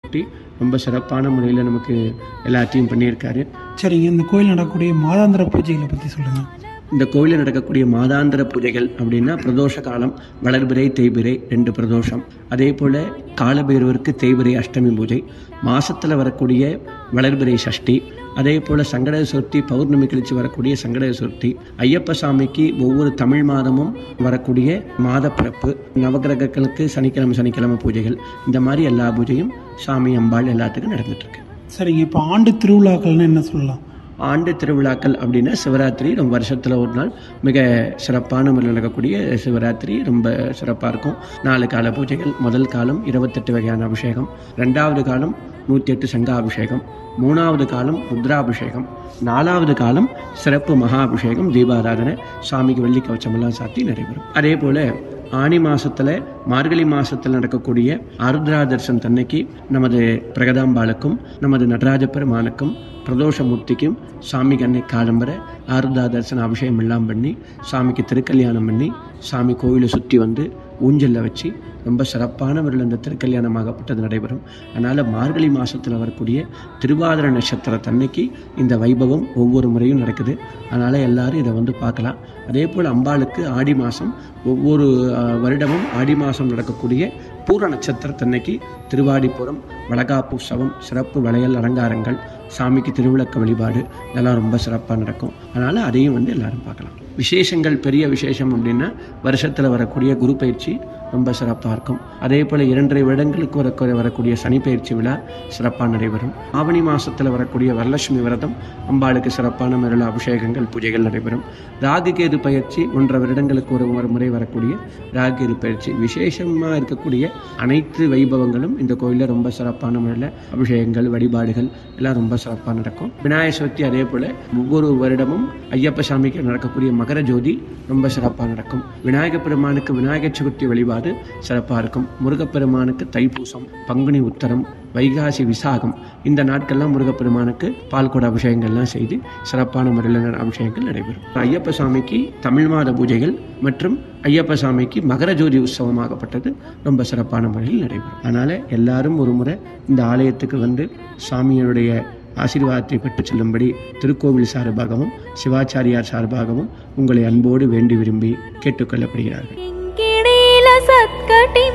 கூட்டி ரொம்ப சிறப்பான முறையில் நமக்கு எல்லாத்தையும் பண்ணியிருக்காரு சரிங்க இந்த கோயில் நடக்கக்கூடிய மாதாந்திர பூஜைகளை பற்றி சொல்லுங்கள் இந்த கோயிலில் நடக்கக்கூடிய மாதாந்திர பூஜைகள் அப்படின்னா பிரதோஷ காலம் வளர்பிறை தேய்பிறை ரெண்டு பிரதோஷம் அதே போல் காலபைரவருக்கு தேய்பிறை அஷ்டமி பூஜை மாசத்துல வரக்கூடிய வளர்பிறை சஷ்டி அதே போல் சங்கட சதுர்த்தி பௌர்ணமி கழிச்சு வரக்கூடிய சங்கட சதுர்த்தி ஐயப்ப சாமிக்கு ஒவ்வொரு தமிழ் மாதமும் வரக்கூடிய மாத பிறப்பு நவகிரகங்களுக்கு சனிக்கிழமை சனிக்கிழமை பூஜைகள் இந்த மாதிரி எல்லா பூஜையும் சாமி அம்பாள் எல்லாத்துக்கும் நடந்துட்டு இருக்கு சரிங்க இப்போ ஆண்டு திருவிழாக்கள்னு என்ன சொல்லலாம் ஆண்டு திருவிழாக்கள் அப்படின்னா சிவராத்திரி ரொம்ப வருஷத்தில் ஒரு நாள் மிக சிறப்பான முறையில் நடக்கக்கூடிய சிவராத்திரி ரொம்ப சிறப்பாக இருக்கும் நாலு கால பூஜைகள் முதல் காலம் இருபத்தெட்டு வகையான அபிஷேகம் ரெண்டாவது காலம் நூற்றி எட்டு சங்கா அபிஷேகம் மூணாவது காலம் ருத்ராபிஷேகம் நாலாவது காலம் சிறப்பு மகா அபிஷேகம் தீபாராதனை சாமிக்கு வெள்ளி கவச்சமெல்லாம் சாத்தி நடைபெறும் அதே போல் ஆனி மாசத்துல மார்கழி மாசத்தில் நடக்கக்கூடிய ஆருத்ரா தர்சன் தன்னைக்கு நமது பிரகதாம்பாளுக்கும் நமது நடராஜ பெருமானுக்கும் பிரதோஷமூர்த்திக்கும் சாமிக்கு அன்னை காலம்பரை ஆருத்ரா தரிசன அபிஷேகம் எல்லாம் பண்ணி சாமிக்கு திருக்கல்யாணம் பண்ணி சாமி கோவிலை சுற்றி வந்து ஊஞ்சலில் வச்சு ரொம்ப சிறப்பான முறையில் இந்த திருக்கல்யாணமாகப்பட்டது நடைபெறும் அதனால் மார்கழி மாதத்தில் வரக்கூடிய திருவாதிர நட்சத்திரத்தன்னைக்கு இந்த வைபவம் ஒவ்வொரு முறையும் நடக்குது அதனால் எல்லாரும் இதை வந்து பார்க்கலாம் அதே போல் அம்பாளுக்கு ஆடி மாதம் ஒவ்வொரு அஹ், வருடமும் ஆடி மாதம் நடக்கக்கூடிய பூர நட்சத்திரத்தன்னைக்கு திருவாடிப்புறம் வளகாப்பு உற்சவம் சிறப்பு வளையல் அலங்காரங்கள் சாமிக்கு திருவிளக்க வழிபாடு இதெல்லாம் ரொம்ப சிறப்பாக நடக்கும் அதனால் அதையும் வந்து எல்லாரும் பார்க்கலாம் விசேஷங்கள் பெரிய விசேஷம் அப்படின்னா வருஷத்தில் வரக்கூடிய குரு பயிற்சி ரொம்ப சிறப்பாக இருக்கும் அதே போல் இரண்டரை வருடங்களுக்கு வர வரக்கூடிய சனி பயிற்சி விழா சிறப்பாக நடைபெறும் ஆவணி மாதத்தில் வரக்கூடிய வரலட்சுமி விரதம் அம்பாளுக்கு சிறப்பான முறையில் அபிஷேகங்கள் பூஜைகள் நடைபெறும் ராகுகேது பயிற்சி ஒன்றரை வருடங்களுக்கு ஒரு ஒரு முறை வரக்கூடிய ராகுகேது பயிற்சி விசேஷமாக இருக்கக்கூடிய அனைத்து வைபவங்களும் இந்த கோயிலில் ரொம்ப சிறப்பான முறையில் அபிஷேகங்கள் வழிபாடுகள் எல்லாம் ரொம்ப சிறப்பாக நடக்கும் விநாயகர் சதுர்த்தி அதே போல் ஒவ்வொரு வருடமும் ஐயப்ப சாமிக்கு நடக்கக்கூடிய மகர ஜோதி ரொம்ப சிறப்பாக நடக்கும் விநாயகப் பெருமானுக்கு விநாயகர் சதுர்த்தி வழிபாடு சிறப்பாக இருக்கும் முருகப்பெருமானுக்கு தைப்பூசம் பங்குனி உத்தரம் வைகாசி விசாகம் இந்த நாட்கள்லாம் முருகப்பெருமானுக்கு பால்குட அபிஷேகங்கள்லாம் செய்து சிறப்பான முறையில் அபிஷேகங்கள் நடைபெறும் ஐயப்ப சாமிக்கு தமிழ் மாத பூஜைகள் மற்றும் ஐயப்ப சாமிக்கு மகர ஜோதி உற்சவமாகப்பட்டது ரொம்ப சிறப்பான முறையில் நடைபெறும் அதனால் எல்லாரும் ஒரு முறை இந்த ஆலயத்துக்கு வந்து சாமியினுடைய ஆசீர்வாதத்தை பெற்று செல்லும்படி திருக்கோவில் சார்பாகவும் சிவாச்சாரியார் சார்பாகவும் உங்களை அன்போடு வேண்டி விரும்பி கேட்டுக்கொள்ளப்படுகிறார்கள் किङ्किणील सत्कटिं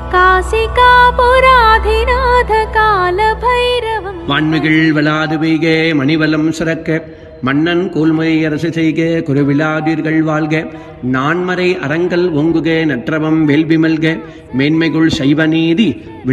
काशिकापुराधिनाथ कालभैरवम् வான்மிகள் வளாது பெய்க மணிவலம் சிறக்க மன்னன் கூழ்முறை அரசு செய்க குருவிழாதீர்கள் வாழ்க நான்மறை அறங்கள் ஓங்குக நற்றவம் வேள்வி மல்க மேன்மைகுள் சைவநீதி